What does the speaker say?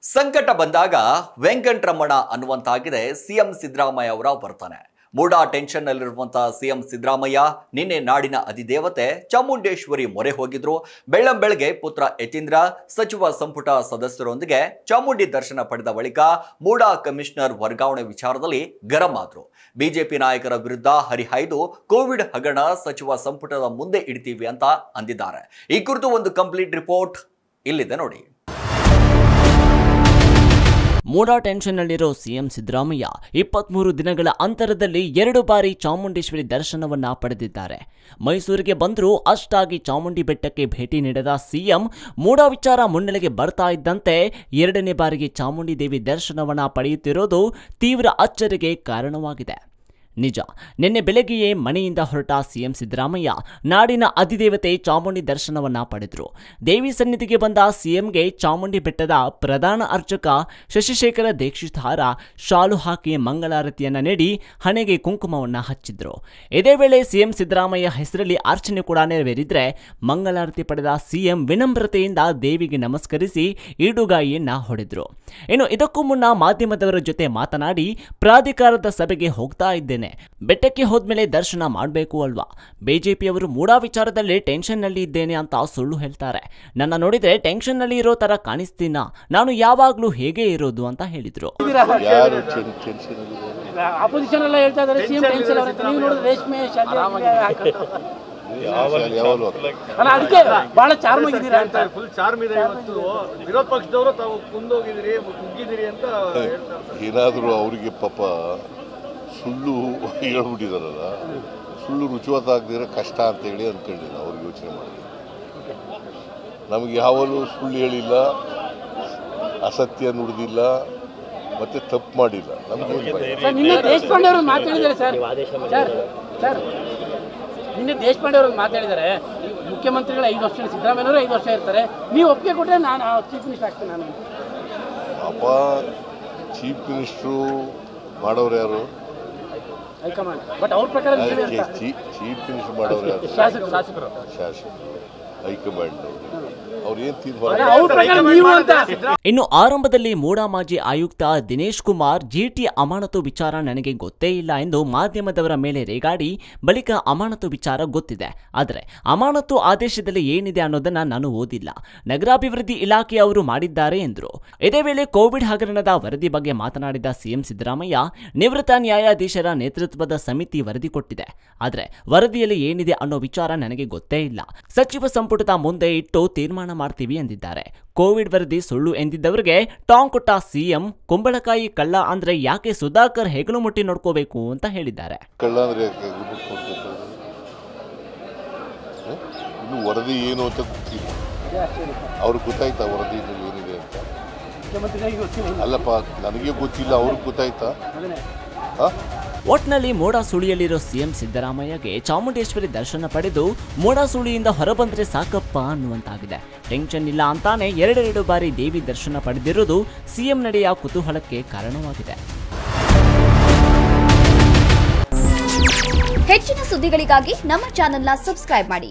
ಸಂಕಟ ಬಂದಾಗ ವೆಂಕಟರಮಣ ಅನ್ನುವಂತಾಗಿದೆ ಸಿಎಂ ಸಿದ್ದರಾಮಯ್ಯ ಅವರ ವರ್ತನೆ ಮೂಡ ಟೆನ್ಷನ್ ನಲ್ಲಿರುವಂತಹ ಸಿಎಂ ಸಿದ್ದರಾಮಯ್ಯ ನಿನ್ನೆ ನಾಡಿನ ಅಧಿದೇವತೆ ಚಾಮುಂಡೇಶ್ವರಿ ಮೊರೆ ಹೋಗಿದ್ರು ಬೆಳ್ಳಂ ಬೆಳಗ್ಗೆ ಪುತ್ರ ಯತೀಂದ್ರ ಸಚಿವ ಸಂಪುಟ ಸದಸ್ಯರೊಂದಿಗೆ ಚಾಮುಂಡಿ ದರ್ಶನ ಪಡೆದ ಬಳಿಕ ಮೂಡ ಕಮಿಷನರ್ ವರ್ಗಾವಣೆ ವಿಚಾರದಲ್ಲಿ ಗರಂ ಆದ್ರು ಬಿಜೆಪಿ ನಾಯಕರ ವಿರುದ್ಧ ಹರಿಹಾಯ್ದು ಕೋವಿಡ್ ಹಗರಣ ಸಚಿವ ಸಂಪುಟದ ಮುಂದೆ ಇಡ್ತೀವಿ ಅಂತ ಅಂದಿದ್ದಾರೆ ಈ ಕುರಿತು ಒಂದು ಕಂಪ್ಲೀಟ್ ರಿಪೋರ್ಟ್ ಇಲ್ಲಿದೆ ನೋಡಿ ಮೂಡಾ ಟೆನ್ಷನ್ನಲ್ಲಿರೋ ಸಿಎಂ ಸಿದ್ದರಾಮಯ್ಯ ಇಪ್ಪತ್ಮೂರು ದಿನಗಳ ಅಂತರದಲ್ಲಿ ಎರಡು ಬಾರಿ ಚಾಮುಂಡೇಶ್ವರಿ ದರ್ಶನವನ್ನ ಪಡೆದಿದ್ದಾರೆ ಮೈಸೂರಿಗೆ ಬಂದರೂ ಅಷ್ಟಾಗಿ ಚಾಮುಂಡಿ ಬೆಟ್ಟಕ್ಕೆ ಭೇಟಿ ನೀಡದ ಸಿಎಂ ಮೂಡಾ ವಿಚಾರ ಮುನ್ನೆಲೆಗೆ ಬರ್ತಾ ಇದ್ದಂತೆ ಎರಡನೇ ಬಾರಿಗೆ ಚಾಮುಂಡಿ ದೇವಿ ದರ್ಶನವನ್ನ ಪಡೆಯುತ್ತಿರೋದು ತೀವ್ರ ಅಚ್ಚರಿಗೆ ಕಾರಣವಾಗಿದೆ ನಿಜ ನಿನ್ನೆ ಬೆಳಗ್ಗೆಯೇ ಮನೆಯಿಂದ ಹೊರಟ ಸಿಎಂ ಸಿದ್ದರಾಮಯ್ಯ ನಾಡಿನ ಅಧಿದೇವತೆ ಚಾಮುಂಡಿ ದರ್ಶನವನ್ನ ಪಡೆದ್ರು ದೇವಿ ಸನ್ನಿಧಿಗೆ ಬಂದ ಸಿಎಂಗೆ ಚಾಮುಂಡಿ ಬೆಟ್ಟದ ಪ್ರಧಾನ ಅರ್ಚಕ ಶಶಿಶೇಖರ ದೀಕ್ಷಿತಾರ ಶಾಲು ಹಾಕಿ ಮಂಗಳಾರತಿಯನ್ನ ನೀಡಿ ಹಣೆಗೆ ಕುಂಕುಮವನ್ನ ಹಚ್ಚಿದ್ರು ಇದೇ ವೇಳೆ ಸಿಎಂ ಸಿದ್ದರಾಮಯ್ಯ ಹೆಸರಲ್ಲಿ ಅರ್ಚನೆ ಕೂಡ ನೆರವೇರಿದ್ರೆ ಮಂಗಳಾರತಿ ಪಡೆದ ಸಿಎಂ ವಿನಮ್ರತೆಯಿಂದ ದೇವಿಗೆ ನಮಸ್ಕರಿಸಿ ಈಡುಗಾಯಿಯನ್ನ ಹೊಡೆದ್ರು ಇನ್ನು ಇದಕ್ಕೂ ಮುನ್ನ ಮಾಧ್ಯಮದವರ ಜೊತೆ ಮಾತನಾಡಿ ಪ್ರಾಧಿಕಾರದ ಸಭೆಗೆ ಹೋಗ್ತಾ ಇದ್ದೇನೆ ಬೆಟ್ಟಕ್ಕೆ ಹೋದ್ಮೇಲೆ ದರ್ಶನ ಮಾಡಬೇಕು ಅಲ್ವಾ ಬಿಜೆಪಿಯವರು ಮೂಡಾ ವಿಚಾರದಲ್ಲಿ ಟೆನ್ಷನ್ನಲ್ಲಿ ಇದ್ದೇನೆ ಅಂತ ಸುಳ್ಳು ಹೇಳ್ತಾರೆ ನನ್ನ ನೋಡಿದ್ರೆ ಟೆನ್ಷನ್ನಲ್ಲಿ ಇರೋ ತರ ಕಾಣಿಸ್ತೀನ ನಾನು ಯಾವಾಗ್ಲೂ ಹೇಗೆ ಇರೋದು ಅಂತ ಹೇಳಿದ್ರು ಯಾರು ಟೆನ್ ಟೆನ್ಷನ್ ಅಲ್ಲಿ ಅಪೋಸಿಷನ್ ಎಲ್ಲ ಹೇಳ್ತಾ ಇದ್ದಾರೆ ಸಿಎಂ ಟೆನ್ಷನ್ ಅವರತ್ತೆ ನೀವು ನೋಡಿದ್ರೆ ರೇಷ್ಮೆ ಶಾಲೆ ಹಾಕೊಂಡು ಯಾವಾಗಲೂ ಅಲ್ಲ ಅದಕ್ಕೆ ಬಹಳ ಚಾರ್ಮ್ ಆಗಿದ್ದೀರಾ ಅಂತ ಫುಲ್ ಚಾರ್ಮ್ ಇದೆ ಇವತ್ತು ವಿರೋಧ ಪಕ್ಷದವರು ತಾವು ಕುಂದೋಗಿದ್ದೀರಿ ಕುಗ್ಗಿದ್ದೀರಿ ಅಂತ ಹೇಳ್ತಾರೆ ಏನಾದರೂ ಅವರಿಗೆ ಪಾಪ ಸುಳ್ಳು ಹೇಳ್ಬಿಟ್ಟಿದಾರಲ್ಲ ಸುಳ್ಳು ರುಚಿವತ್ತಾಗದಿರೋ ಕಷ್ಟ ಅಂತೇಳಿ ಅಂದ್ಕೊಂಡಿಲ್ಲ ಅವ್ರಿಗೆ ಯೋಚನೆ ಮಾಡಿದ್ರು ನಮಗೆ ಯಾವಲ್ಲೂ ಸುಳ್ಳು ಹೇಳಿಲ್ಲ ಅಸತ್ಯ ನುಡಿದಿಲ್ಲ ಮತ್ತೆ ತಪ್ಪು ಮಾಡಿಲ್ಲ ನಮ್ಗೆ ಸರ್ ನಿನ್ನೆ ದೇಶಪಾಂಡೆ ಅವರು ಮಾತಾಡಿದ್ದಾರೆ ಸರ್ ಸರ್ ಸರ್ ನಿನ್ನೆ ದೇಶಪಾಂಡೆ ಅವರು ಮಾತಾಡಿದ್ದಾರೆ ಮುಖ್ಯಮಂತ್ರಿಗಳು ಐದು ವರ್ಷ ಸಿದ್ದರಾಮಯ್ಯನವರು ಐದು ವರ್ಷ ಇರ್ತಾರೆ ನೀವು ಒಪ್ಪಿಗೆ ಕೊಟ್ಟರೆ ನಾನು ಚೀಫ್ ಮಿನಿಸ್ಟರ್ ಆಗ್ತೇನೆ ನಾನು ಪಾಪ ಚೀಫ್ ಮಿನಿಸ್ಟ್ರು ಮಾಡೋರು ಯಾರು ಹೈಕಮಾಂಡ್ ಬಟ್ ಅವ್ರ ಪ್ರಕಾರ ನೀವೇ ಅಂತ ಚೀಫ್ ಮಿನಿಸ್ಟರ್ ಮಾಡೋರು ಯಾರು ಶಾಸಕರು ಶಾಸಕರು ಶಾಸಕ ಹೈಕಮಾಂಡ್ ಅವ್ರು ಏನು ತೀರ್ಮಾನ ಅವ್ರ ಪ್ರಕಾರ ನೀವು ಅಂತ ಇನ್ನು ಆರಂಭದಲ್ಲಿ ಮೂಡಾ ಮಾಜಿ ಆಯುಕ್ತ ದಿನೇಶ್ ಕುಮಾರ್ ಜಿಟಿ ಅಮಾನತು ವಿಚಾರ ನನಗೆ ಗೊತ್ತೇ ಇಲ್ಲ ಎಂದು ಮಾಧ್ಯಮದವರ ಮೇಲೆ ರೇಗಾಡಿ ಬಳಿಕ ಅಮಾನತು ವಿಚಾರ ಗೊತ್ತಿದೆ ಆದರೆ ಅಮಾನತು ಆದೇಶದಲ್ಲಿ ಏನಿದೆ ಅನ್ನೋದನ್ನ ನಾನು ಓದಿಲ್ಲ ನಗರಾಭಿವೃದ್ಧಿ ಇಲಾಖೆಯವರು ಮಾಡಿದ್ದಾರೆ ಎಂದರು ಇದೇ ವೇಳೆ ಕೋವಿಡ್ ಹಗರಣದ ವರದಿ ಬಗ್ಗೆ ಮಾತನಾಡಿದ ಸಿಎಂ ಸಿದ್ದರಾಮಯ್ಯ ನಿವೃತ್ತ ನ್ಯಾಯಾಧೀಶರ ನೇತೃತ್ವದ ಸಮಿತಿ ವರದಿ ಕೊಟ್ಟಿದೆ ಆದರೆ ವರದಿಯಲ್ಲಿ ಏನಿದೆ ಅನ್ನೋ ವಿಚಾರ ನನಗೆ ಗೊತ್ತೇ ಇಲ್ಲ ಸಚಿವ ಸಂಪುಟದ ಮುಂದೆ ಇಟ್ಟು ತೀರ್ಮಾನ ಮಾಡ್ತೀವಿ ಎಂದಿದ್ದಾರೆ ಕೋವಿಡ್ ವರದಿ ಸುಳ್ಳು ಎಂದಿದ್ದವರಿಗೆ ಟಾಂಗ್ ಕೊಟ್ಟ ಸಿಎಂ ಕುಂಬಳಕಾಯಿ ಕಳ್ಳ ಅಂದ್ರೆ ಯಾಕೆ ಸುಧಾಕರ್ ಹೆಗಲು ಮುಟ್ಟಿ ನೋಡ್ಕೋಬೇಕು ಅಂತ ಹೇಳಿದ್ದಾರೆ ಕಳ್ಳ ಅಂದ್ರೆ ಯಾಕೆ ಗುರುತು ಕೊಡ್ಬೇಕು? ಹ? ಇನ್ನು ವರದಿ ಏನು ಅಂತ ಗೊತ್ತಿಲ್ಲ ಅವ್ರಿಗೆ ಗೊತ್ತಾಯ್ತಾ ವರದಿ ಇದ್ರಲ್ಲಿ ಏನಿದೆ ಅಂತ ಮುಖ್ಯಮಂತ್ರಿಗಳಿಗೆ ಗೊತ್ತಿಲ್ಲ ಅಲ್ಲಪ್ಪ ನನಗೆ ಗೊತ್ತಿಲ್ಲ ಅವ್ರಿಗೆ ಗೊತ್ತಾಯ್ತಾ ಅದನ್ನೇ ಹಾ ಒಟ್ನಲ್ಲಿ ಮೋಡ ಸುಳಿಯಲ್ಲಿರೋ ಸಿಎಂ ಸಿದ್ದರಾಮಯ್ಯಗೆ ಚಾಮುಂಡೇಶ್ವರಿ ದರ್ಶನ ಪಡೆದು ಮೋಡ ಸುಳಿಯಿಂದ ಹೊರಬಂದ್ರೆ ಸಾಕಪ್ಪ ಅನ್ನುವಂತಾಗಿದೆ ಟೆನ್ಷನ್ ಇಲ್ಲ ಅಂತಾನೆ ಎರಡೆರಡು ಬಾರಿ ದೇವಿ ದರ್ಶನ ಪಡೆದಿರುವುದು ಸಿಎಂ ನಡೆಯ ಕುತೂಹಲಕ್ಕೆ ಕಾರಣವಾಗಿದೆ ಹೆಚ್ಚಿನ ಸುದ್ದಿಗಳಿಗಾಗಿ ನಮ್ಮ ಚಾನೆಲ್ನ ಸಬ್ಸ್ಕ್ರೈಬ್ ಮಾಡಿ